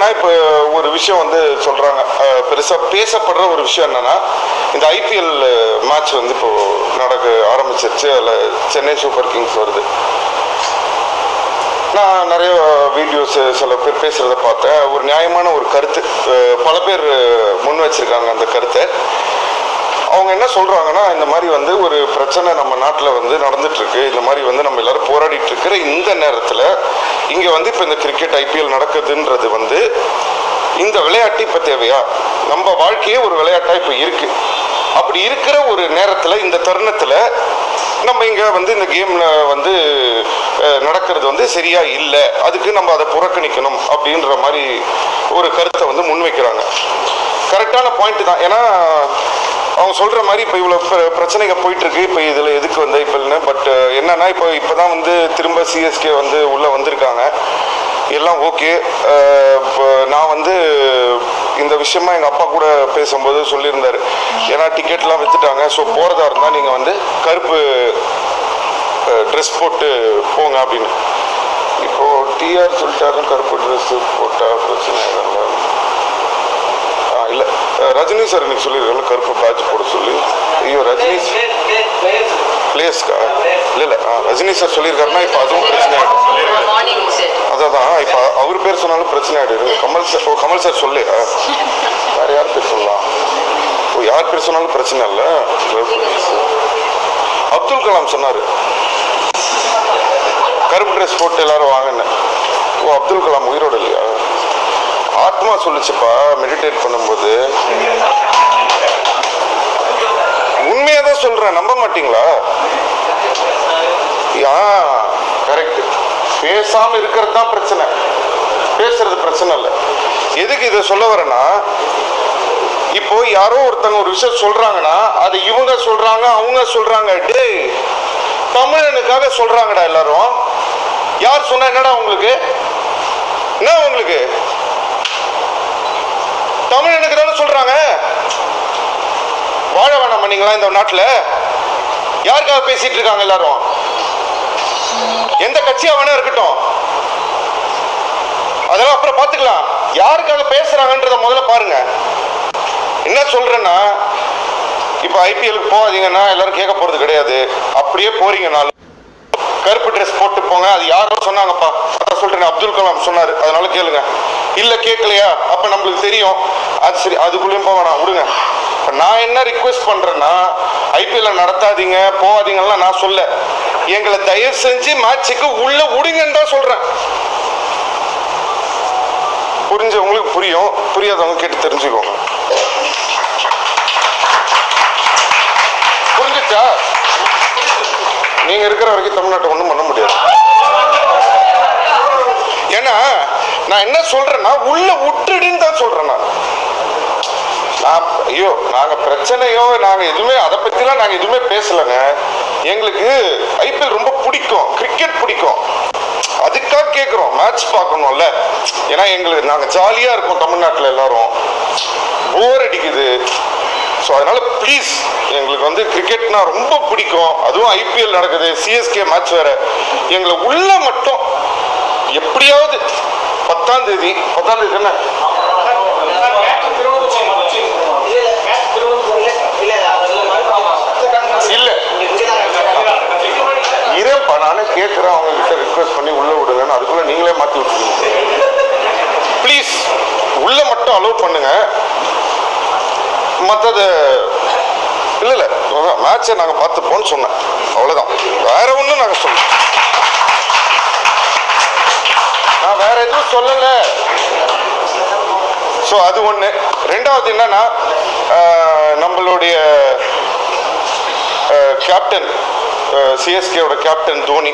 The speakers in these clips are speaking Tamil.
என்னன்னா இப்போ ஒரு விஷயம் வந்து சொல்றாங்க அஹ், பெருசா பேசப்படுற ஒரு விஷயம் என்னன்னா இந்த ஐபிஎல் மேட்ச் வந்து இப்போ நடக்க ஆரம்பிச்சிருச்சு அதில் சென்னை சூப்பர் கிங்ஸ் வருது நான் நிறைய வீடியோஸ் சில பேர் பேசுகிறத பார்த்தேன் ஒரு நியாயமான ஒரு கருத்து அஹ் பல பேர் முன் வச்சிருக்காங்க அந்த கருத்தை அவங்க என்ன சொல்றாங்கன்னா இந்த மாதிரி வந்து ஒரு பிரச்சனை நம்ம நாட்டில் வந்து நடந்துட்டு இருக்கு இந்த மாதிரி வந்து நம்ம எல்லாரும் போராடிட்டு இருக்கிற இந்த நேரத்தில் இங்கே வந்து இப்போ இந்த கிரிக்கெட் ஐபிஎல் நடக்குதுன்றது வந்து இந்த விளையாட்டு இப்போ தேவையா நம்ம வாழ்க்கையே ஒரு விளையாட்டாக இப்போ இருக்கு அப்படி இருக்கிற ஒரு நேரத்தில் இந்த தருணத்தில் நம்ம இங்கே வந்து இந்த கேமில் வந்து அஹ், நடக்கிறது வந்து சரியா இல்லை அதுக்கு நம்ம அதை புறக்கணிக்கணும் அப்படின்ற மாதிரி ஒரு கருத்தை வந்து முன்வைக்கிறாங்க கரெக்டான பாயிண்ட் தான் ஏன்னா அவங்க சொல்ற மாதிரி இப்போ இவ்வளோ பிர- பிரச்சனைங்க போயிட்டு இருக்கு இப்போ இதில் எதுக்கு வந்து இப்போ பட் என்னன்னா இப்போ இப்போ தான் வந்து திரும்ப சிஎஸ்கே வந்து உள்ளே வந்திருக்காங்க எல்லாம் ஓகே இப்போ நான் வந்து இந்த விஷயமா எங்கள் அப்பா கூட பேசும்போது சொல்லியிருந்தாரு ஏன்னா டிக்கெட்லாம் வித்துட்டாங்க ஸோ போகிறதா இருந்தால் நீங்கள் வந்து கருப்பு ட்ரெஸ் போட்டு போங்க அப்படின்னு இப்போ டிஆர் சொல்லிட்டாருன்னு கருப்பு ட்ரெஸ் போட்டா பிரச்சனை இல்லை ஆ இல்லை ரஜினி சார் இன்னைக்கு சொல்லியிருக்காங்க கருப்பு பேட்ச் போட சொல்லி ஐயோ ரஜினி பிளேஸ்க்கா இல்லை இல்லை ஆ ரஜினி சார் சொல்லியிருக்காருன்னா இப்போ அதுவும் பிரச்சனை ஆகிடும் மார்னிங் சார் அதான் இப்போ அவர் பேர் சொன்னாலும் பிரச்சனை ஆகிடுது கமல் சார் ஓ கமல் சார் சொல்லு ஆ. வேற யார் பேர் சொல்லலாம் ஓ யார் பேர் சொன்னாலும் பிரச்சனை இல்லை அப்துல் கலாம் சொன்னார் கருப்பு ட்ரெஸ் போட்டு எல்லாரும் வாங்கினேன் ஓ அப்துல் கலாம் உயிரோடு இல்லையா ஆத்மா சொல்லுச்சுப்பா மெடிடேட் பண்ணும்போது உண்மையாக தான் சொல்கிறேன் நம்ப மாட்டீங்களா யா கரெக்ட் பேசாம இருக்கிறது தான் பிரச்சனை பேசுறது பிரச்சனை இல்லை எதுக்கு இதை சொல்ல வரேன்னா இப்போ யாரோ ஒருத்தங்க ஒரு விஷயம் சொல்றாங்கன்னா அது இவங்க சொல்றாங்க அவங்க சொல்றாங்க டேய் தமிழனுக்காக சொல்றாங்கடா எல்லாரும் யார் சொன்னா என்னடா உங்களுக்கு என்ன உங்களுக்கு தமிழனுக்கு தானே சொல்றாங்க வாழ வேணாம் பண்ணீங்களா இந்த நாட்டில் யாருக்காக பேசிட்டு இருக்காங்க எல்லாரும் எந்த கட்சியா வேணா இருக்கட்டும் அதெல்லாம் அப்புறம் பார்த்துக்கலாம் யாருக்காக பேசுறாங்கன்றத முதல்ல பாருங்க என்ன சொல்றேன்னா இப்போ ஐபிஎலுக்கு போகாதீங்கன்னா எல்லாரும் கேட்க போறது கிடையாது அப்படியே போறீங்கனாலும் கருப்பு ட்ரெஸ் போட்டு போங்க அது யாரோ சொன்னாங்கப்பா அதான் சொல்றேன் அப்துல் கலாம் சொன்னாரு அதனால கேளுங்க இல்ல கேட்கலையா அப்ப நம்மளுக்கு தெரியும் அது சரி அதுக்குள்ளேயும் போக வேணாம் விடுங்க இப்ப நான் என்ன ரிக்வெஸ்ட் பண்றேன்னா ஐபிஎல் நடத்தாதீங்க போகாதீங்கலாம் நான் சொல்ல எங்களை தயவு செஞ்சு மேட்சுக்கு உள்ள விடுங்கன்னு தான் சொல்றேன் புரிஞ்சவங்களுக்கு புரியும் புரியாதவங்க கேட்டு தெரிஞ்சுக்கோங்க புரிஞ்சுச்சா நீங்க இருக்கிற வரைக்கும் தமிழ்நாட்டை ஒன்றும் பண்ண முடியாது ஏன்னா நான் என்ன சொல்றேன்னா உள்ள விட்டுடுன்னு தான் சொல்றேன் நான் நான் ஐயோ நாங்க பிரச்சனையோ நாங்க எதுவுமே அதை பத்திலாம் நாங்க எதுவுமே பேசலைங்க எங்களுக்கு ஐபிஎல் ரொம்ப பிடிக்கும் கிரிக்கெட் பிடிக்கும் அதுக்காக கேட்குறோம் மேட்ச் பார்க்கணும்ல ஏன்னா எங்களுக்கு நாங்கள் ஜாலியாக இருக்கோம் தமிழ்நாட்டில் எல்லாரும் போர் அடிக்குது ஸோ அதனால ப்ளீஸ் எங்களுக்கு வந்து கிரிக்கெட்னா ரொம்ப பிடிக்கும் அதுவும் ஐபிஎல் நடக்குது சிஎஸ்கே மேட்ச் வேற எங்களை உள்ள மட்டும் எப்படியாவது பத்தாம் தேதி பத்தாம் தேதி என்ன இல்ல இருப்பா நானே கேட்குறேன் அவங்க கிட்ட ரிக்வெஸ்ட் பண்ணி உள்ள விடுங்கன்னு அதுக்குள்ள நீங்களே மாத்தி விட்டுருக்கீங்க ப்ளீஸ் உள்ள மட்டும் அலோவ் பண்ணுங்க மற்றது இல்ல இல்ல மேட்சை நாங்க பார்த்துப்போம்னு சொன்னேன் அவ்வளவுதான் வேற ஒண்ணும் நாங்க சொல்ல நான் வேற எதுவும் சொல்லல ஸோ அது ஒண்ணு ரெண்டாவது என்னன்னா ஆஹ், நம்மளுடைய கேப்டன் சிஎஸ்கேவோட கேப்டன் தோனி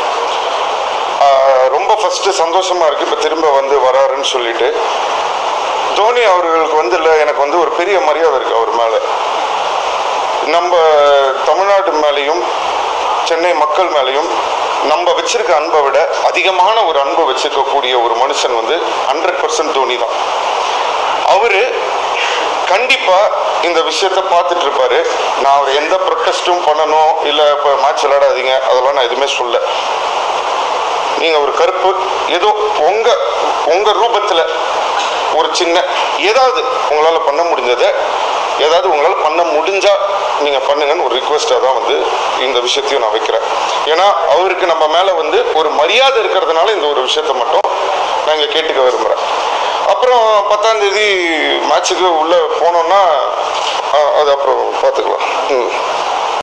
ஆஹ், ரொம்ப ஃபர்ஸ்ட் சந்தோஷமா இருக்கு இப்போ திரும்ப வந்து வராருன்னு சொல்லிட்டு தோனி அவர்களுக்கு வந்து இல்லை எனக்கு வந்து ஒரு பெரிய மரியாதை இருக்கு அவர் மேலே நம்ம தமிழ்நாடு மேலேயும் சென்னை மக்கள் மேலேயும் நம்ம வச்சிருக்க அன்பை விட அதிகமான ஒரு அன்பை வச்சிருக்கக்கூடிய ஒரு மனுஷன் வந்து ஹண்ட்ரட் பர்சன்ட் தோனி தான் அவரு கண்டிப்பா இந்த விஷயத்த பார்த்துட்டு இருப்பாரு நான் அவர் எந்த ப்ரொட்டஸ்டும் பண்ணணும் இல்ல இப்போ மேட்ச் விளையாடாதீங்க அதெல்லாம் நான் எதுவுமே சொல்ல நீங்க ஒரு கருப்பு ஏதோ உங்க உங்க ரூபத்துல சின்ன ஏதாவது உங்களால் பண்ண முடிஞ்சதை ஏதாவது உங்களால் பண்ண முடிஞ்சா நீங்க பண்ணுங்கன்னு ஒரு ரிக்வெஸ்டாக தான் வந்து இந்த விஷயத்தையும் நான் வைக்கிறேன் ஏன்னா அவருக்கு நம்ம மேல வந்து ஒரு மரியாதை இருக்கிறதுனால இந்த ஒரு விஷயத்த மட்டும் நான் இங்க கேட்டுக்க விரும்புறேன் அப்புறம் பத்தாம் தேதி மேட்சுக்கு உள்ள போனோம்னா அஹ், அது அப்புறம் பார்த்துக்கலாம் ம்